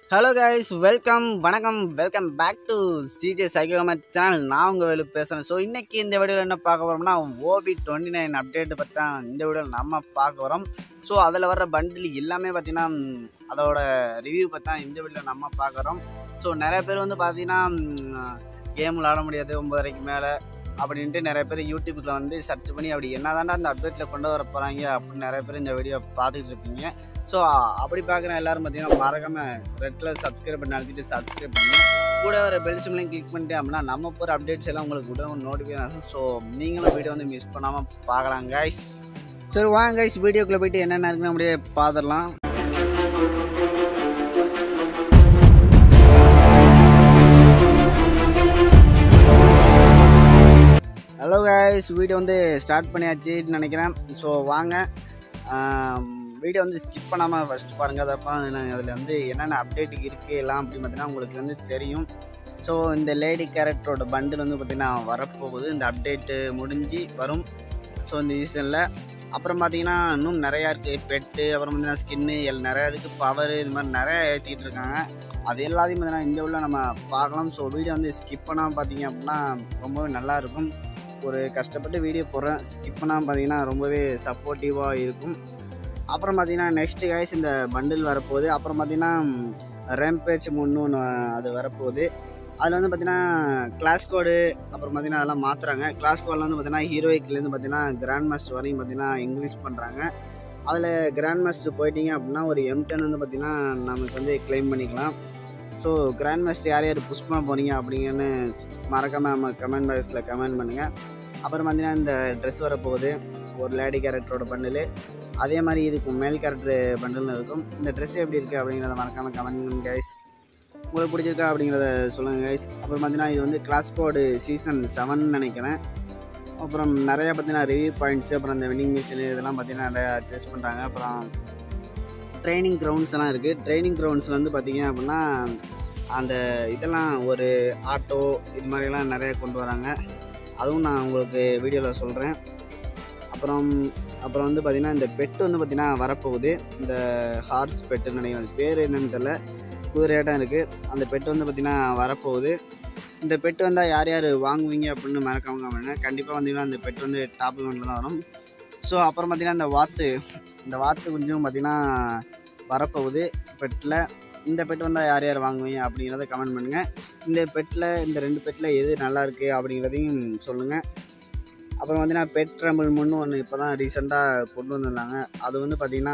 Hello guys welcome வணக்கம் welcome back to CJ cycle channel நான் உங்கள் வேலு பேசுகிறேன் ஸோ இன்றைக்கி இந்த வீடியோவில் என்ன பார்க்க போகிறோம்னா ஓபி டுவெண்ட்டி நைன் அப்டேட் பற்றி தான் இந்த வீடியோவில் நம்ம பார்க்க வரோம் ஸோ அதில் வர்ற பண்டில் எல்லாமே பார்த்திங்கன்னா ம், அதோட ரிவ்யூ பற்றி தான் இந்த வீடியோவில் நம்ம பார்க்குறோம் ஸோ நிறைய பேர் வந்து பார்த்திங்கன்னா கேம் விளாட முடியாது ஒம்பதரைக்கு மேலே அப்படின்ட்டு நிறைய பேர் யூடியூப்பில் வந்து சர்ச் பண்ணி அப்படி என்ன அந்த அப்டேட்டில் கொண்டு வர போகிறாங்க அப்படின்னு நிறைய பேர் இந்த வீடியோ பார்த்துக்கிட்டு இருப்பீங்க ஸோ அப்படி பார்க்குற எல்லாரும் பார்த்தீங்கன்னா மறக்காமல் ரெட் கலர் சப்ஸ்கிரைப் பண்ணி அழுத்திட்டு சப்ஸ்கிரைப் பண்ணி கூட வர பெல் சிம்லையும் கிளிக் பண்ணிட்டு அப்படின்னா நம்ம போகிற அப்டேட்ஸ் எல்லாம் உங்களுக்கு உடனே நோட்டிஃபிகேஷன் ஆகும் ஸோ நீங்களும் வீடியோ வந்து மிஸ் பண்ணாமல் பார்க்கலாம் கைஸ் சரி வாங்க கைஸ் வீடியோக்குள்ளே போயிட்டு என்னென்ன இருக்குன்னு அப்படியே பார்த்துடலாம் ஹலோ கைஸ் வீடியோ வந்து ஸ்டார்ட் பண்ணியாச்சுன்னு நினைக்கிறேன் ஸோ வாங்க வீடியோ வந்து ஸ்கிப் பண்ணாமல் ஃபஸ்ட் பாருங்கள் அதப்போ அதில் வந்து என்னென்ன அப்டேட் இருக்குது எல்லாம் அப்படின்னு பார்த்தீங்கன்னா உங்களுக்கு வந்து தெரியும் ஸோ இந்த லேடி கேரக்டரோட பண்டில் வந்து பார்த்திங்கன்னா வரப்போகுது இந்த அப்டேட்டு முடிஞ்சு வரும் ஸோ இந்த சீசனில் அப்புறம் பார்த்தீங்கன்னா இன்னும் நிறையா இருக்குது பெட்டு அப்புறம் பார்த்தீங்கன்னா ஸ்கின்னு எல் நிறையா இதுக்கு பவர் இது மாதிரி நிறையா ஏற்றிட்டு இருக்காங்க அது எல்லாத்தையும் பார்த்தீங்கன்னா இந்த உள்ள நம்ம பார்க்கலாம் ஸோ வீடியோ வந்து ஸ்கிப் பண்ணாமல் பார்த்தீங்க அப்படின்னா ரொம்பவே நல்லாயிருக்கும் ஒரு கஷ்டப்பட்டு வீடியோ போடுறேன் ஸ்கிப் பண்ணாமல் பார்த்தீங்கன்னா ரொம்பவே சப்போர்ட்டிவாக இருக்கும் அப்புறம் பார்த்தீங்கன்னா நெக்ஸ்ட் கைஸ் இந்த பண்டில் வரப்போகுது அப்புறம் பார்த்தீங்கன்னா ரேம்பேஜ் முன்னு ஒன்று அது வரப்போகுது அதில் வந்து பார்த்தீங்கன்னா கிளாஸ் கோடு அப்புறம் பார்த்தீங்கன்னா அதெல்லாம் மாற்றுறாங்க கிளாஸ் கோடில் வந்து பார்த்தீங்கன்னா ஹீரோயிக்லேருந்து பார்த்தீங்கன்னா கிராண்ட் மாஸ்டர் வரையும் பார்த்தீங்கன்னா இன்க்ரீஸ் பண்ணுறாங்க அதில் கிராண்ட் மாஸ்டர் போயிட்டீங்க அப்படின்னா ஒரு எம் டென் வந்து பார்த்தீங்கன்னா நமக்கு வந்து க்ளைம் பண்ணிக்கலாம் ஸோ கிராண்ட் மாஸ்டர் யார் யார் புஷ் பண்ண போகிறீங்க அப்படிங்கன்னு மறக்காமல் நம்ம கமெண்ட் பாக்ஸில் கமெண்ட் பண்ணுங்கள் அப்புறம் பார்த்தீங்கன்னா இந்த ட்ரெஸ் வரப்போகுது ஒரு லேடி கேரக்டரோட பண்டில் அதே மாதிரி இதுக்கு மேல் கேரக்டர் பண்டில்னு இருக்கும் இந்த ட்ரெஸ் எப்படி இருக்குது அப்படிங்கிறத மறக்காமல் கமெண்ட் பண்ணுங்க கைஸ் உங்களுக்கு பிடிச்சிருக்கா அப்படிங்கிறத சொல்லுங்கள் கைஸ் அப்புறம் பார்த்தீங்கன்னா இது வந்து கிளாஸ் கோடு சீசன் செவன் நினைக்கிறேன் அப்புறம் நிறையா பார்த்தீங்கன்னா ரிவ்யூ பாயிண்ட்ஸு அப்புறம் இந்த வின்னிங் மிஷின் இதெல்லாம் பார்த்தீங்கன்னா நிறையா அட்ஜஸ்ட் பண்ணுறாங்க அப்புறம் ட்ரைனிங் கிரவுண்ட்ஸ் எல்லாம் இருக்குது ட்ரைனிங் கிரவுண்ட்ஸில் வந்து பார்த்தீங்க அப்படின்னா அந்த இதெல்லாம் ஒரு ஆட்டோ இது மாதிரிலாம் நிறைய கொண்டு வராங்க அதுவும் நான் உங்களுக்கு வீடியோவில் சொல்கிறேன் அப்புறம் அப்புறம் வந்து பார்த்திங்கன்னா இந்த பெட்டு வந்து பார்த்திங்கன்னா வரப்போகுது இந்த ஹார்ஸ் பெட்டுன்னு நினைக்கிறேன் அது பேர் என்னன்னு தெரில குதிரையாட்டம் இருக்குது அந்த பெட்டு வந்து பார்த்திங்கன்னா வரப்போகுது இந்த பெட்டு வந்தால் யார் யார் வாங்குவீங்க அப்படின்னு மறக்காம கமெண்ட்ங்க கண்டிப்பாக வந்தீங்கன்னா அந்த பெட்டு வந்து டாப் இவெண்ட்டில் தான் வரும் ஸோ அப்புறம் பார்த்திங்கன்னா இந்த வாத்து இந்த வாத்து குஞ்சும் பார்த்திங்கன்னா வரப்போகுது பெட்டில் இந்த பெட் வந்தால் யார் யார் வாங்குவீங்க அப்படிங்கிறத கமெண்ட் பண்ணுங்கள் இந்த பெட்டில் இந்த ரெண்டு பெட்டில் எது நல்லா இருக்குது அப்படிங்கிறதையும் சொல்லுங்கள் அப்புறம் பார்த்தீங்கன்னா பெட் ட்ரம்பிள் முன்னு ஒன்று இப்போ தான் ரீசெண்டாக கொண்டு வந்திருந்தாங்க அது வந்து பார்த்திங்கன்னா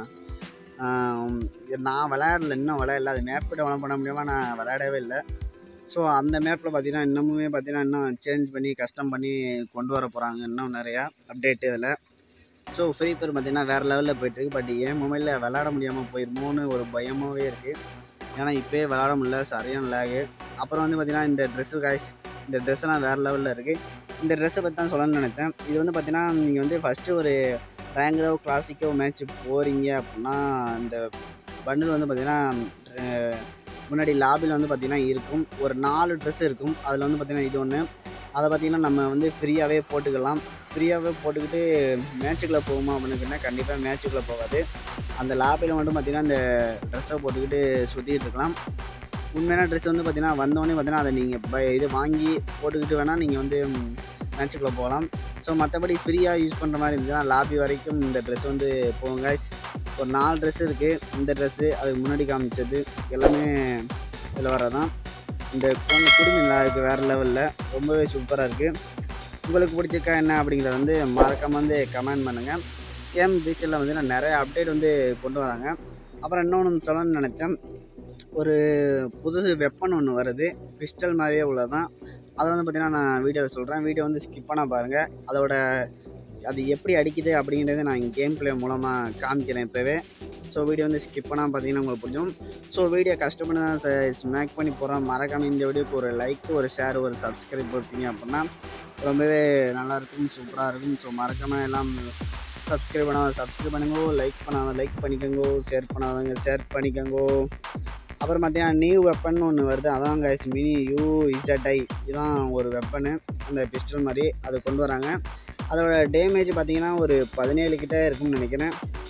ஆம், இது நான் விளையாடல இன்னும் விளையாடல அது மேப் டெவலப் பண்ண முடியாமல் நான் விளையாடவே இல்லை ஸோ அந்த மேப்பில் பார்த்தீங்கன்னா இன்னமுமே பார்த்தீங்கன்னா இன்னும் சேஞ்ச் பண்ணி கஸ்டம் பண்ணி கொண்டு வர போகிறாங்க இன்னும் நிறையா அப்டேட் இதில் ஸோ ஃப்ரீ ஃபயர் பார்த்தீங்கன்னா வேறு லெவலில் போயிட்டுருக்கு பட் என் மொபைலில் விளாட முடியாமல் போயிருமோன்னு ஒரு பயமாகவே இருக்குது ஏன்னா இப்போயே விளாட முடியல சரியான லேகு அப்புறம் வந்து பார்த்திங்கன்னா இந்த ட்ரெஸ்ஸு காய்ஸ் இந்த ட்ரெஸ்ஸெல்லாம் வேறு லெவலில் இருக்குது இந்த ட்ரெஸ்ஸை பற்றி தான் சொல்லணும்னு நினச்சேன் இது வந்து பார்த்திங்கன்னா நீங்கள் வந்து ஃபஸ்ட்டு ஒரு ரேங்கரோ கிளாசிக்கோ மேட்ச் போகிறீங்க அப்படின்னா இந்த பண்டில் வந்து பார்த்திங்கன்னா அஹ், முன்னாடி லாபியில் வந்து பார்த்திங்கன்னா இருக்கும் ஒரு நாலு ட்ரெஸ் இருக்கும் அதில் வந்து பார்த்திங்கன்னா இது ஒன்று அதை பார்த்திங்கன்னா நம்ம வந்து ஃப்ரீயாகவே போட்டுக்கலாம் ஃப்ரீயாகவே போட்டுக்கிட்டு மேட்சுக்குள்ளே போகுமா அப்படின்னு கேட்டால் கண்டிப்பாக மேட்சுக்குள்ளே போகாது அந்த லாபியில் மட்டும் பார்த்திங்கன்னா அந்த ட்ரெஸ்ஸை போட்டுக்கிட்டு சுற்றிக்கிட்டு இருக்கலாம் உண்மையான ட்ரெஸ் வந்து பார்த்திங்கன்னா வந்தோடனே பார்த்தீங்கன்னா அதை நீங்கள் இது வாங்கி போட்டுக்கிட்டு வேணால் நீங்கள் வந்து மேட்சுக்குள்ளே போகலாம் ஸோ மற்றபடி ஃப்ரீயாக யூஸ் பண்ணுற மாதிரி இருந்துச்சுன்னா லாபி வரைக்கும் இந்த ட்ரெஸ் வந்து போங்க guys. ஒரு நாலு ட்ரெஸ் இருக்குது இந்த ட்ரெஸ்ஸு அதுக்கு முன்னாடி காமிச்சது எல்லாமே இதில் வரதான் இந்த பொண்ணு குடுமி நல்லா இருக்குது வேறு லெவலில் ரொம்பவே சூப்பராக இருக்குது உங்களுக்கு பிடிச்சிருக்கா என்ன அப்படிங்கிறத வந்து மறக்காமல் வந்து கமெண்ட் பண்ணுங்கள் கேம் பீச்சில் வந்து நான் நிறைய அப்டேட் வந்து கொண்டு வராங்க அப்புறம் இன்னொன்று சொல்லணும்னு நினச்சேன் ஒரு புது வெப்பன் ஒன்று வருது பிஸ்டல் மாதிரியே உள்ளதான் அதை வந்து பார்த்திங்கன்னா நான் வீடியோவில் சொல்கிறேன் வீடியோ வந்து ஸ்கிப் பண்ணால் பாருங்கள் அதோட அது எப்படி அடிக்குது அப்படிங்கிறத நான் கேம் ப்ளே மூலமாக காமிக்கிறேன் இப்போவே ஸோ வீடியோ வந்து ஸ்கிப் பண்ணால் பார்த்தீங்கன்னா உங்களுக்கு புரியும் ஸோ வீடியோ கஷ்டப்பட்டு தான் ஸ்மேக் பண்ணி போகிறோம் மறக்காமல் இந்த வீடியோக்கு ஒரு லைக் ஒரு ஷேர் ஒரு சப்ஸ்கிரைப் கொடுத்தீங்க அப்படின்னா ரொம்பவே நல்லாயிருக்கும் சூப்பராக இருக்கும் ஸோ மறக்காமல் எல்லாம் சப்ஸ்கிரைப் பண்ணாத சப்ஸ்கிரைப் பண்ணுங்கோ லைக் பண்ணாத லைக் பண்ணிக்கோங்கோ ஷேர் பண்ணாதவங்க ஷேர் பண்ணிக்கோங்கோ அப்புறம் பார்த்தீங்கன்னா நியூ வெப்பன் ஒன்று வருது அதான் கைஸ் மினி யூ இசட்ஐ இதுதான் ஒரு வெப்பனு அந்த பிஸ்டல் மாதிரி அது கொண்டு வராங்க அதோட டேமேஜ் பார்த்தீங்கன்னா ஒரு பதினேழு கிட்ட இருக்கும்னு நினைக்கிறேன்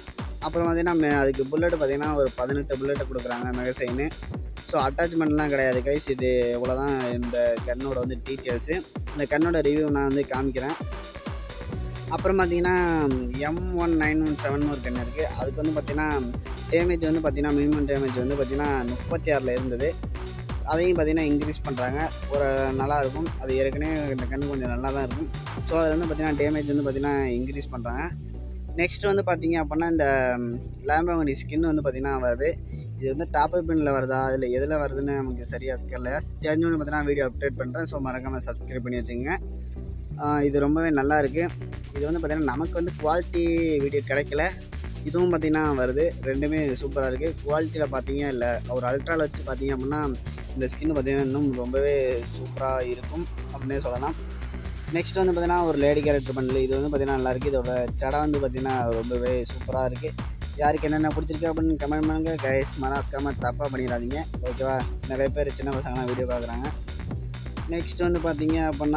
அப்புறம் பார்த்தீங்கன்னா மே- அதுக்கு புல்லட் பார்த்தீங்கன்னா ஒரு பதினெட்டு புல்லட்டை கொடுக்குறாங்க மெகசைனு ஸோ அட்டாச்மெண்ட்லாம் கிடையாது கைஸ் இது இவ்வளோதான் இந்த கன்னோட வந்து டீட்டெயில்ஸு இந்த கன்னோட ரிவ்யூ நான் வந்து காமிக்கிறேன் அப்புறம் பார்த்தீங்கன்னா M one nine one seven ஒரு கன் இருக்குது அதுக்கு வந்து பார்த்தீங்கன்னா டேமேஜ் வந்து பார்த்தீங்கன்னா மினிமம் டேமேஜ் வந்து பார்த்தீங்கன்னா முப்பத்தி ஆறில் இருந்தது அதையும் பார்த்தீங்கன்னா இன்க்ரீஸ் பண்ணுறாங்க ஒரு நல்லா இருக்கும் அது ஏற்கனவே இந்த கன்று கொஞ்சம் நல்லா தான் இருக்கும் ஸோ அதில் வந்து பார்த்தீங்கன்னா டேமேஜ் வந்து பார்த்தீங்கன்னா இன்க்ரீஸ் பண்ணுறாங்க நெக்ஸ்ட் வந்து பார்த்தீங்க அப்படின்னா இந்த லேம்பங்கடி ஸ்கின் வந்து பார்த்தீங்கன்னா வருது இது வந்து டாப் பின்னில் வருதா இல்லை எதில் வருதுன்னு நமக்கு சரியாக தெரியல தெரிஞ்சோன்னு பார்த்தீங்கன்னா வீடியோ அப்டேட் பண்ணுறேன் ஸோ மறக்காமல் சப்ஸ்கிரைப் பண்ணி வச்சுக்கோங்க ஆஹ் இது ரொம்பவே நல்லா இருக்குது இது வந்து பார்த்திங்கன்னா நமக்கு வந்து குவாலிட்டி வீடியோ கிடைக்கல இதுவும் பார்த்திங்கன்னா வருது ரெண்டுமே சூப்பராக இருக்குது குவாலிட்டியில் பார்த்தீங்க இல்லை ஒரு அல்ட்ராவில் வச்சு பார்த்தீங்க அப்படின்னா இந்த ஸ்கின் பார்த்தீங்கன்னா இன்னும் ரொம்பவே சூப்பராக இருக்கும் அப்படின்னே சொல்லலாம் நெக்ஸ்ட் வந்து பார்த்தீங்கன்னா ஒரு லேடி கேரக்டர் பண்ணல இது வந்து பார்த்தீங்கன்னா நல்லா இருக்குது இதோட சடை வந்து பார்த்தீங்கன்னா ரொம்பவே சூப்பராக இருக்குது யாருக்கு என்னென்ன பிடிச்சிருக்கு அப்படின்னு கமெண்ட் பண்ணுங்க கைஸ் மறக்காமல் தப்பாக பண்ணிடாதீங்க ஓகேவா நிறைய பேர் சின்ன பசங்களாம் வீடியோ பார்க்குறாங்க நெக்ஸ்ட் வந்து பார்த்தீங்க அப்படின்னா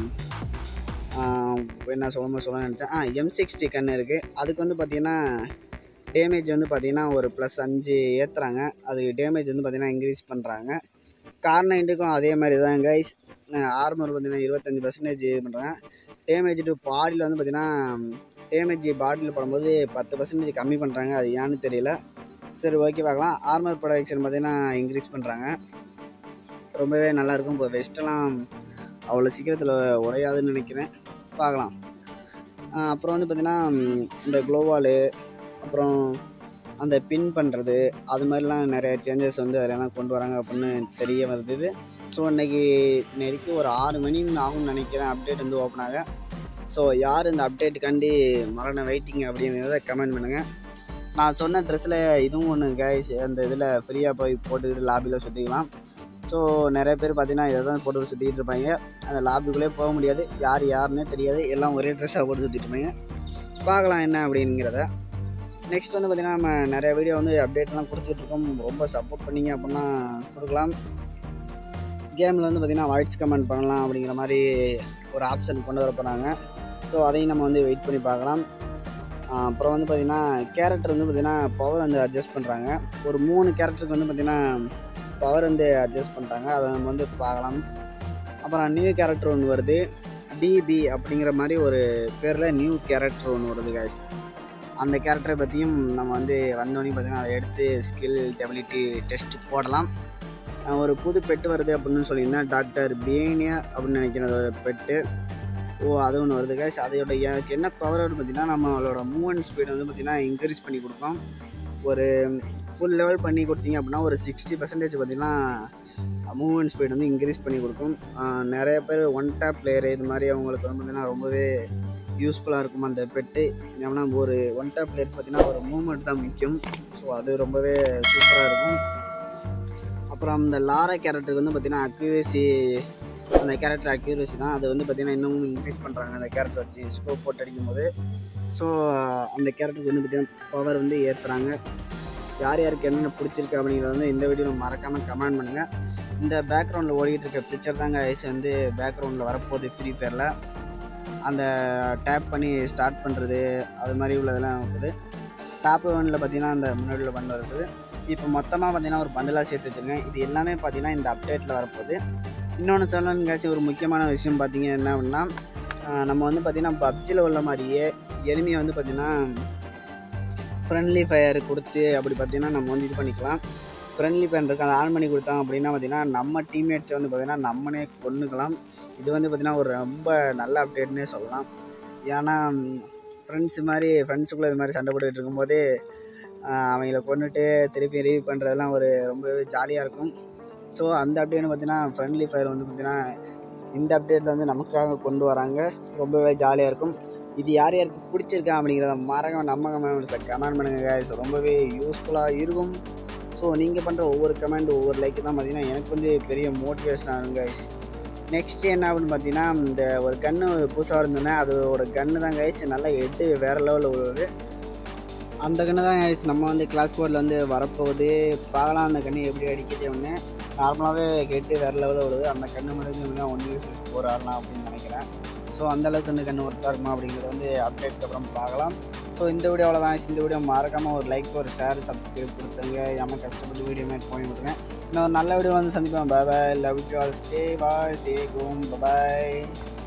ஆஹ் என்ன சொல்லணுமோ சொல்ல நினச்சேன் ஆ எம் சிக்ஸ்டி கன்று இருக்குது அதுக்கு வந்து பார்த்தீங்கன்னா டேமேஜ் வந்து பார்த்தீங்கன்னா ஒரு ப்ளஸ் அஞ்சு ஏற்றுறாங்க அதுக்கு டேமேஜ் வந்து பார்த்தீங்கன்னா இன்க்ரீஸ் பண்ணுறாங்க கார் நைன்ட்டுக்கும் அதே மாதிரி தான் கைஸ் ஆர்மர் பார்த்தீங்கன்னா இருபத்தஞ்சி பர்சன்டேஜ் பண்ணுறாங்க டேமேஜ் டு பாடியில் வந்து பார்த்தீங்கன்னா டேமேஜ் பாடியில் போடும்போது பத்து பர்சன்டேஜ் கம்மி பண்ணுறாங்க அது ஏன்னு தெரியல சரி ஓகே பார்க்கலாம் ஆர்மர் ப்ரொடக்ஷன் பார்த்தீங்கன்னா இன்க்ரீஸ் பண்ணுறாங்க ரொம்பவே நல்லாயிருக்கும் இப்போ வெஸ்ட்டெல்லாம் அவ்வளோ சீக்கிரத்தில் உடையாதுன்னு நினைக்கிறேன் பார்க்கலாம் ஆஹ் அப்புறம் வந்து பார்த்திங்கன்னா இந்த க்ளோவாலு அப்புறம் அந்த பின் பண்ணுறது அது மாதிரிலாம் நிறைய சேஞ்சஸ் வந்து அதெல்லாம் கொண்டு வராங்க அப்படின்னு தெரிய வருது ஸோ இன்றைக்கி நெருக்கி ஒரு ஆறு மணி ஆகும்னு நினைக்கிறேன் அப்டேட் வந்து ஓப்பன் ஆக ஸோ யார் இந்த அப்டேட்டுக்காண்டி மரண வெயிட்டிங் அப்படிங்கிறத கமெண்ட் பண்ணுங்கள் நான் சொன்ன ட்ரெஸ்ஸில் இதுவும் ஒன்று கைஸ் அந்த இதில் ஃப்ரீயாக போய் போட்டுக்கிட்டு லாபியில் சுற்றிக்கலாம் ஸோ நிறைய பேர் பார்த்தீங்கன்னா இதை தான் போட்டு சுற்றிக்கிட்டு இருப்பாங்க அந்த லாபிக்குள்ளே போக முடியாது யார் யாருன்னே தெரியாது எல்லாம் ஒரே ட்ரெஸ்ஸாக போட்டு சுற்றிட்டு இருப்பாங்க பார்க்கலாம் என்ன அப்படிங்கிறத நெக்ஸ்ட் வந்து பார்த்திங்கன்னா நம்ம நிறைய வீடியோ வந்து அப்டேட்லாம் கொடுத்துட்டு இருக்கோம் ரொம்ப சப்போர்ட் பண்ணீங்க அப்படின்னா கொடுக்கலாம் கேமில் வந்து பார்த்திங்கன்னா வாய்ஸ் கமெண்ட் பண்ணலாம் அப்படிங்கிற மாதிரி ஒரு ஆப்ஷன் கொண்டு வர போகிறாங்க ஸோ அதையும் நம்ம வந்து வெயிட் பண்ணி பார்க்கலாம் ஆஹ் அப்புறம் வந்து பார்த்திங்கன்னா கேரக்டர் வந்து பார்த்திங்கன்னா பவர் வந்து அட்ஜஸ்ட் பண்ணுறாங்க ஒரு மூணு கேரக்டருக்கு வந்து பார்த்திங்கன்னா பவர் வந்து அட்ஜஸ்ட் பண்ணுறாங்க அதை நம்ம வந்து பார்க்கலாம் அப்புறம் நியூ கேரக்டர் ஒன்று வருது டிபி அப்படிங்கிற மாதிரி ஒரு பேரில் நியூ கேரக்டர் ஒன்று வருது guys அந்த கேரக்டரை பற்றியும் நம்ம வந்து வந்தோடனே பார்த்தீங்கன்னா அதை எடுத்து ஸ்கில் டெபிலிட்டி டெஸ்ட் போடலாம் அஹ் ஒரு புது பெட்டு வருது அப்படின்னு சொல்லியிருந்தேன் டாக்டர் பியேனியா அப்படின்னு நினைக்கிறேன் அதோட பெட்டு ஓ அது ஒன்று வருது கேஷ் அதோட எனக்கு என்ன பவர் பார்த்தீங்கன்னா நம்மளோட மூவ்மெண்ட் ஸ்பீடு வந்து பார்த்திங்கன்னா இன்க்ரீஸ் பண்ணி கொடுக்கும் ஒரு ஃபுல் லெவல் பண்ணி கொடுத்தீங்க அப்படின்னா ஒரு சிக்ஸ்டி பர்சன்டேஜ் பார்த்தீங்கன்னா மூவ்மெண்ட் ஸ்பீடு வந்து இன்க்ரீஸ் பண்ணி கொடுக்கும் ஆஹ் நிறைய பேர் ஒன் டேப் பிளேயர் இது மாதிரி அவங்களுக்கு வந்து பார்த்திங்கன்னா ரொம்பவே யூஸ்ஃபுல்லாக இருக்கும் அந்த பெட்டு ஏன்னா ஒரு ஒன் டேப் பிளேயருக்கு பார்த்தீங்கன்னா ஒரு மூவ்மெண்ட் தான் முக்கியம் ஸோ அது ரொம்பவே சூப்பராக இருக்கும் அப்புறம் இந்த லாரா கேரக்டருக்கு வந்து பார்த்திங்கன்னா அக்யூரேசி அந்த கேரக்டர் அக்யூரேசி தான் அது வந்து பார்த்திங்கன்னா இன்னும் இன்க்ரீஸ் பண்ணுறாங்க அந்த கேரக்டர் வச்சு ஸ்கோப் போட்டு அடிக்கும் போது ஸோ அந்த கேரக்டருக்கு வந்து பார்த்திங்கன்னா பவர் வந்து ஏற்றுறாங்க யார் யாருக்கு என்னென்ன பிடிச்சிருக்கு அப்படிங்கிறத வந்து இந்த வீடியோவில் மறக்காமல் கமெண்ட் பண்ணுங்கள் இந்த பேக்ரவுண்டில் ஓடிக்கிட்டு இருக்க பிக்சர் தாங்க ஐஸ் வந்து பேக்ரவுண்டில் வரப்போகுது ஃப்ரீ ஃபயரில் அந்த டேப் பண்ணி ஸ்டார்ட் பண்ணுறது அது மாதிரி உள்ளதெல்லாம் இருக்குது டாப் ஒனில் பார்த்தீங்கன்னா அந்த முன்னாடி உள்ள பண்டில் இருக்குது இப்போ மொத்தமாக பார்த்தீங்கன்னா ஒரு பண்டலாக சேர்த்து வச்சுருக்கேன் இது எல்லாமே பார்த்தீங்கன்னா இந்த அப்டேட்டில் வரப்போகுது இன்னொன்று சொல்லணுங்காச்சும் ஒரு முக்கியமான விஷயம் பார்த்தீங்க என்ன அப்படின்னா ஆஹ் நம்ம வந்து பார்த்திங்கன்னா பப்ஜியில் உள்ள மாதிரியே எளிமையை வந்து பார்த்திங்கன்னா ஃப்ரெண்ட்லி ஃபயர் கொடுத்து அப்படி பார்த்தீங்கன்னா நம்ம வந்து இது பண்ணிக்கலாம் ஃப்ரெண்ட்லி ஃபயர் இருக்கு அதை ஆன் பண்ணி கொடுத்தாங்க அப்படின்னா பார்த்தீங்கன்னா நம்ம டீம்மேட்ஸை வந்து பார்த்திங்கன்னா நம்மனே கொண்டுக்கலாம் இது வந்து பார்த்திங்கன்னா ஒரு ரொம்ப நல்ல அப்டேட்னே சொல்லலாம் ஏன்னா ஃப்ரெண்ட்ஸ் மாதிரி ஃப்ரெண்ட்ஸுக்குள்ளே இது மாதிரி சண்டை போட்டுக்கிட்டு இருக்கும்போது ஆஹ் அவங்கள கொண்டுட்டு திருப்பி ரிவ்யூ பண்ணுறதெல்லாம் ஒரு ரொம்பவே ஜாலியாக இருக்கும் ஸோ அந்த அப்டேட்னு பார்த்தீங்கன்னா ஃப்ரெண்ட்லி ஃபயர் வந்து பார்த்திங்கன்னா இந்த அப்டேட்டில் வந்து நமக்காக கொண்டு வராங்க ரொம்பவே ஜாலியாக இருக்கும் இது யார் யாருக்கு பிடிச்சிருக்கா அப்படிங்கிறத மறக்காம நம்ம கமெண்ட்ஸில் கமெண்ட் பண்ணுங்கள் guys ரொம்பவே யூஸ்ஃபுல்லாக இருக்கும் ஸோ நீங்கள் பண்ணுற ஒவ்வொரு கமெண்ட் ஒவ்வொரு லைக்கு தான் பார்த்தீங்கன்னா எனக்கு வந்து பெரிய மோட்டிவேஷன் ஆகும் guys நெக்ஸ்ட் என்ன அப்படின்னு பார்த்தீங்கன்னா இந்த ஒரு கன்று புதுசாக இருந்தோன்னே அதோட கன்று தான் கைஸ் நல்லா எட்டு வேறு லெவலில் விழுவுது அந்த கன்று தான் கைஸ் நம்ம வந்து கிளாஸ் போர்டில் வந்து வரப்போகுது பார்க்கலாம் அந்த கன்று எப்படி அடிக்குது ஒன்று நார்மலாகவே கெட்டு வேறு லெவலில் விழுது அந்த கன்று முடிஞ்சு அப்படின்னா ஒன் இயர்ஸ் ஃபோர் ஆடலாம் அப்படின்னு நினைக்கிறேன் ஸோ அந்தளவுக்கு இந்த கன்று ஒர்க்காக இருக்குமா அப்படிங்கிறத வந்து அப்டேட்க்கு அப்புறம் பார்க்கலாம் ஸோ இந்த வீடியோ அவ்வளோதான் இந்த வீடியோ மறக்காமல் ஒரு லைக் ஒரு ஷேர் சப்ஸ்கிரைப் கொடுத்துருங்க ஏமா கஷ்டப்பட்டு வீடியோ மேக் பண்ணி கொடுத்துருங்க இன்னொரு நல்ல வீடியோ வந்து சந்திப்பேன் bye bye love you all stay bye stay home bye